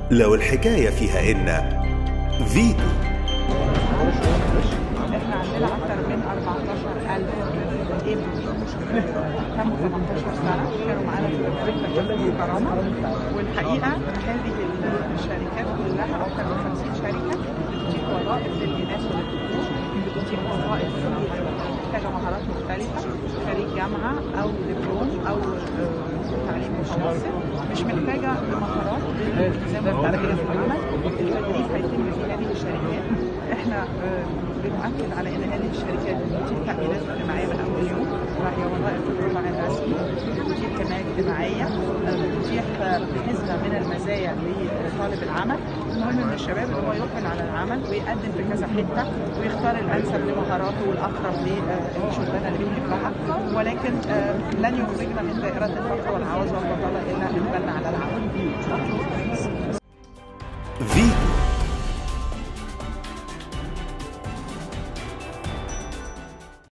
لو الحكاية فيها إن فيتو احنا عندنا اكثر من 14000 ابن تموا 18 سنه كانوا معانا في برنامج مجال الكرامه والحقيقه هذه الشركات كلها اكثر من 50 شركه بتديك وظائف للاناث وللذكور بتديك وظائف محتاجه مهارات مختلفه خريج جامعه او دبلوم او آه، تعليم متوسط مش محتاجه مهارات الالتزام بالتربيه في العمل التدريب هيتم في هذه الشركات احنا آه، بنؤكد على ان هذه الشركات بتدير تامينات اجتماعيه من اول يوم وهي وظائف في القطاع الرسمي بتدير حمايه اجتماعيه آه، بتتيح آه، نسبه من المزايا لطالب العمل المهم من الشباب ان هو يقبل على العمل ويقدم في كذا حته ويختار الانسب لمهاراته والاقرب للشغلانه اللي بيحبها ولكن آه، لن يخرجنا من دائره الفقر والعوز والبطاله الا اقبالنا على العمل فيتو